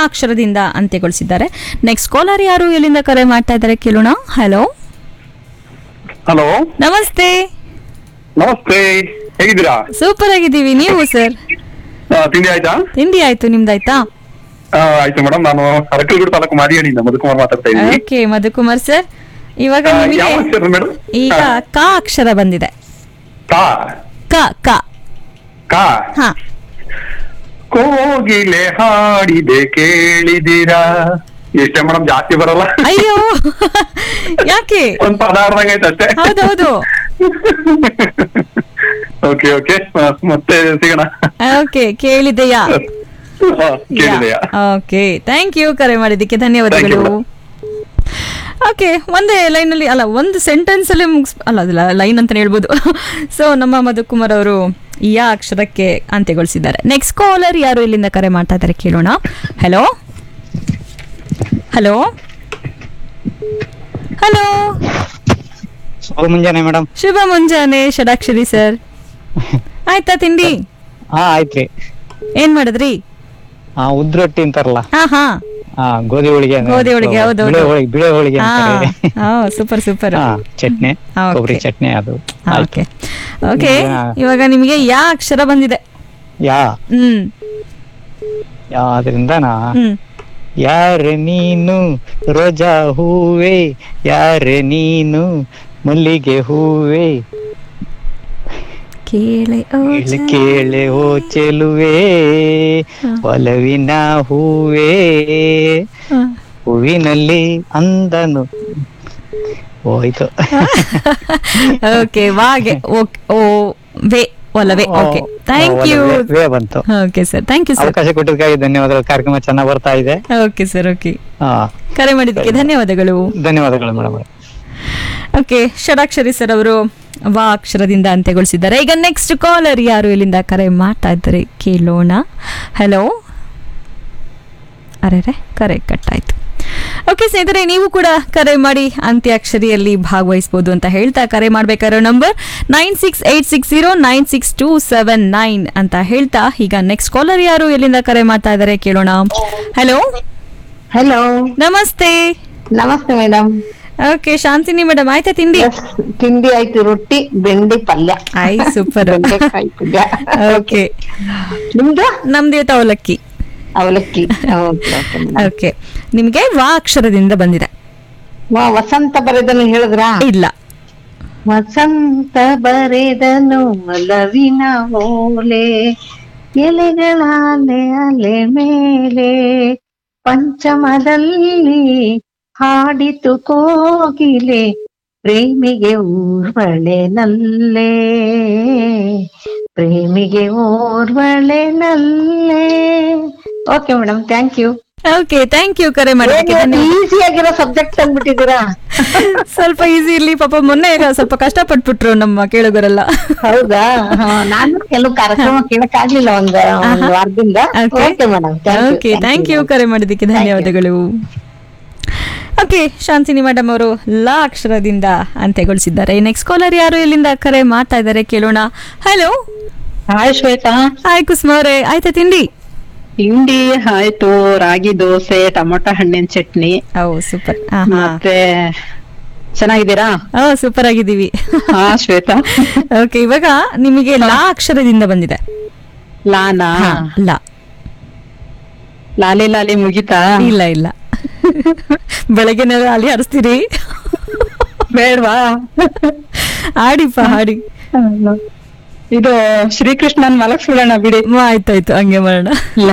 ಅಕ್ಷರದಿಂದ ಅಂತ್ಯಗೊಳಿಸಿದ್ದಾರೆ next collar ಯಾರು ಎಲ್ಲಿಂದ ಕರೆ ಮಾಡ್ತಾ ಇದ್ದಾರೆ ಕೇಳೋಣ ಹಲೋ ಹಲೋ ನಮಸ್ತೆ ನಮಸ್ತೆ ಹೇಗಿದ್ದೀರಾ ಸೂಪರ್ ಆಗಿದ್ದೀವಿ ನೀವು ಸರ್ ಆ, ತಿಂಡಿ ಆಯ್ತಾ ತಿಂಡಿ ಆಯ್ತು ನಿಮ್ದಾಯ್ತಾ ಆ, ಆಯ್ತು ಮೇಡಮ್ ನಾನು ಅರಕಲಗೂಡು ತಾಲೂಕು ಮಾದಿಯಾಣಿಯಿಂದ ಮಧುಕುಮಾರ್ ಮಾತಾಡ್ತಾ ಇದ್ದೀನಿ ಓಕೆ ಮಧುಕುಮಾರ್ ಸರ್ ಇವಾಗ ಆ, ನಿಮಗೆ ಯಾವ ಅಕ್ಷರ ಮೇಡಮ್ ಈಗ ಕ ಅಕ್ಷರ ಬಂದಿದೆ ಕಾ ಕ ಕ ಕಾ ಹಾ ಕೋಗಿಲೆ ಹಾಡಿದೆ ಕೇಳಿದಿರಾ ಎಷ್ಟೇ ಮೇಡಮ್ ಜಾಸ್ತಿ ಬರಲ್ಲ ಅಯ್ಯೋ ಯಾಕೆ ಒಂದ್ ಪದ ಆಡ್ದಂಗ್ ಆಯ್ತು ಅಷ್ಟೇ ಹೌದೌದು ಓಕೆ ಓಕೆ ಮತ್ತೆ ಸಿಗೋಣ ಓಕೆ ಕೇಳಿದೆಯಾ ಹಾ, ಕೇಳಿದೆಯಾ ಓಕೆ ಥ್ಯಾಂಕ್ ಯು ಕರೆ ಮಾಡಿದ್ದಕ್ಕೆ ಧನ್ಯವಾದಗಳು Thank you, ಓಕೆ ಒಂದೇ ಲೈನ್ ಅಲ್ಲಿ ಅಲ್ಲ ಒಂದು ಸೆಂಟೆನ್ಸ್ ಅಲ್ಲಿ ಮುಗಿಸ್ ಅಲ್ಲ ಅದಲ್ಲ ಲೈನ್ ಅಂತ ಹೇಳ್ಬೋದು ಸೊ ನಮ್ಮ ಮಧುಕುಮಾರ್ ಅವರು ಯಾ ಅಕ್ಷರಕ್ಕೆ ಅಂತ್ಯಗೊಳಿಸಿದ್ದಾರೆ ನೆಕ್ಸ್ಟ್ ಕಾಲರ್ ಯಾರು ಇಲ್ಲಿಂದ ಕರೆ ಮಾಡ್ತಾ ಇದ್ದಾರೆ ಕೇಳೋಣ ಹಲೋ ಹಲೋ ಹಲೋ ಶುಭ ಮುಂಜಾನೆ ಮೇಡಮ್ ಶುಭ ಮುಂಜಾನೆ ಷಡಾಕ್ಷರಿ ಸರ್ ಆಯ್ತಾ ತಿಂಡಿ ಹಾ ಆಯ್ತ್ರಿ ಏನ್ ಮಾಡಿದ್ರಿ ಹಾ ಉದ್ರೊಟ್ಟಿ ಅಂತಾರಲ್ಲ ಹಾ ಹಾ ಹಾ ಗೋಧಿ ಹೋಳಿಗೆ ಅಂದ್ರೆ ಗೋಧಿ ಹೋಳಿಗೆ, ಹೌದು, ಹೌದು. ಬಿಳೆ ಹೋಳಿಗೆ ಬಿಳೆ ಹೋಳಿಗೆ ಅಂತಾರೆ ಹಾ ಸೂಪರ್ ಸೂಪರ್ ಹಾ ಚಟ್ನಿ ಹಾ, okay. ಕೊಬ್ಬರಿ ಚಟ್ನಿ ಅದು ಆಯ್ತು ಓಕೆ ಓಕೆ ಈಗ- ಇವಾಗ ನಿಮಗೆ ಯಾ ಅಕ್ಷರ ಬಂದಿದೆ ಯಾ ಹ್ಮ್ ಯಾವ್ದ್ರಿಂದನಾ ಹ್ಮ್ ಯಾರೆ ನೀನು ರೋಜಾ ಹೂವೆ ಯಾರೆ ನೀನು ಮಲ್ಲಿಗೆ ಹೂವೆ ಕೇಳೆ ಓ ಕೇಳೆ ಕೇಳೆ ಓ ಚೆಲುವೆ ಒಲವಿನ ಹೂವೇ ಹಾ. ಹೂವಿನಲ್ಲಿ ಅಂದನು ಹೋಯ್ತು ಓಕೆ ವಾಗೆ ಓಕೆ ಓ ವೇ ಒಲವೇ ಓಕೆ ಥ್ಯಾಂಕ್ ಯು ವೇ- ವೇ ಬಂತು okay sir thank you sir ಅವಕಾಶ ಕೊಟ್ಟಿದ್ದಕ್ಕಾಗಿ ಧನ್ಯವಾದಗಳು ಕಾರ್ಯಕ್ರಮ ಚೆನ್ನಾಗಿ ಬರ್ತಾ ಇದೆ ಓಕೆ ಸರ್ ಓಕೆ ಹಾ ಕರೆ ಮಾಡಿದ್ದಕ್ಕೆ ಧನ್ಯವಾದಗಳು ಧನ್ಯವಾದಗಳು ಮೇಡಮ್ ಓಕೆ ಷಡಾಕ್ಷರಿ ಸರ್ ಅವರು ವಾ ಅಕ್ಷರದಿಂದ ಅಂತ್ಯಗೊಳಿಸಿದ್ದಾರೆ ಈಗ ನೆಕ್ಸ್ಟ್ ಕಾಲರ್ ಯಾರು ಇಲ್ಲಿಂದ ಕರೆ ಮಾಡ್ತಾ ಇದ್ದಾರೆ ಕೇಳೋಣ ಹಲೋ ಅರೆ ಕರೆ ಕಟ್ಟಾಯ್ತು ಓಕೆ ಸ್ನೇಹಿತರೆ ನೀವು ಕೂಡ ಕರೆ ಮಾಡಿ ಅಂತ್ಯಾಕ್ಷರಿಯಲ್ಲಿ ಭಾಗವಹಿಸಬಹುದು ಅಂತ ಹೇಳ್ತಾ ಕರೆ ಮಾಡಬೇಕಾರೋ number nine six eight six zero nine six two seven nine ಅಂತ ಹೇಳ್ತಾ ಈಗ ನೆಕ್ಸ್ಟ್ ಕಾಲರ್ ಯಾರು ಎಲ್ಲಿಂದ ಕರೆ ಮಾಡ್ತಾ ಇದ್ದಾರೆ ಕೇಳೋಣ ಹಲೋ ಹಲೋ ನಮಸ್ತೆ ನಮಸ್ತೆ ಮೇಡಮ್ ಓಕೆ ಶಾಂತಿನಿ ಮೇಡಮ್ ಆಯ್ತಾ ತಿಂಡಿ ತಿಂಡಿ ಆಯ್ತು ರೊಟ್ಟಿ ಬೆಂಡಿ ಪಲ್ಯ ಐ ಸೂಪರ್ ಬೆಂಡೆಕಾಯಿ ಪಲ್ಯ ಓಕೆ ನಿಮ್ದು ನಮ್ದು ಇವತ್ತು ಅವಲಕ್ಕಿ ಅವಲಕ್ಕಿ ಓಕೆ ಓಕೆ ಮೇಡಮ್. ಓಕೆ ನಿಮಗೆ ವಾ ಅಕ್ಷರದಿಂದ ಬಂದಿದೆ ವಾ ವಸಂತ ಬರೆದನು ಹೇಳಿದ್ರಾ ಇಲ್ಲ ವಸಂತ ಬರೆದನು ಒಲವಿನ ಓಲೆ ಎಲೆಗಳಾಲೆ ಅಲೆ ಮೇಲೆ ಪಂಚಮದಲ್ಲಿ ಹಾಡಿತು ಕೋಗಿಲೆ ಪ್ರೇಮಿಗೆ ಊರ್ವಳೆ ನಲ್ಲೆ ಪ್ರೇಮಿಗೆ ಓರ್ವಳೆ ನಲ್ಲೆ okay madam thank you okay thank you ಕರೆ ಮಾಡೋದಕ್ಕೆ ಧನ್ಯವಾದ. ಈಸಿ ಆಗಿರೋ ಸಬ್ಜೆಕ್ಟ್ ಅಂದ್ಬಿಟ್ಟಿದ್ದೀರಾ ಸ್ವಲ್ಪ ಈಸಿ ಇರ್ಲಿ ಪಾಪ ಮೊನ್ನೆ ಸ್ವಲ್ಪ ಕಷ್ಟಪಟ್ಬಿಟ್ರು ನಮ್ಮ ಕೇಳುಗರೆಲ್ಲ ಹೌದಾ ಹಾ, ನಾನು ಕೆಲವು ಕಾರ್ಯಕ್ರಮ ಕೇಳಕ್ ಆಗ್ಲಿಲ್ಲ ಒಂದ್ ಒಂದ್ ವಾರದಿಂದ Okay. Okay madam okay thank you ಕರೆ ಮಾಡಿದ್ದಕ್ಕೆ ಧನ್ಯವಾದಗಳು ಓಕೆ ಶಾಂತಿನಿ ಮೇಡಮ್ ಅವರು ಲಾ ಅಕ್ಷರದಿಂದ ಅಂತ್ಯಗೊಳಿಸಿದ್ದಾರೆ ನೆಕ್ಸ್ಟ್ ಕಾಲರ್ ಯಾರು ಇಲ್ಲಿಂದ ಕರೆ ಮಾಡ್ತಾ ಇದ್ದಾರೆ ಕೇಳೋಣ hello hi Shweta hi Kusuma ಅವರೇ ಆಯ್ತಾ ತಿಂಡಿ ತಿಂಡಿ ಆಯ್ತು ರಾಗಿ ದೋಸೆ ಟೊಮೊಟೊ ಹಣ್ಣಿನ ಚಟ್ನಿ ಓ ಸೂಪರ್ ಹಾ ಹಾ ಮತ್ತೆ ಚೆನ್ನಾಗಿದ್ದೀರಾ ಓ ಸೂಪರ್ ಆಗಿದ್ದೀವಿ ಹಾ ಶ್ವೇತಾ ಓಕೆ ಇವಾಗ ನಿಮಗೆ ಲಾ ಅಕ್ಷರದಿಂದ ಬಂದಿದೆ ಲಾನಾ ಹಾ, ಲಾ ಲಾಲಿ ಲಾಲಿ ಮುಗಿತಾ ಇಲ್ಲ ಇಲ್ಲ ಬೆಳಗ್ಗೆನೆ ಅಲ್ಲಿ ಹರಿಸ್ತೀರಿ ಬೇಡ್ವಾ ಆಡಿಪ್ಪ ಹಾಡಿ ಇದು ಶ್ರೀಕೃಷ್ಣನ್ ಮಲಗಿಸ್ಬಿಡೋಣ ಬಿಡಿ ಆಯ್ತಾಯ್ತು ಹಂಗೆ ಮಾಡೋಣ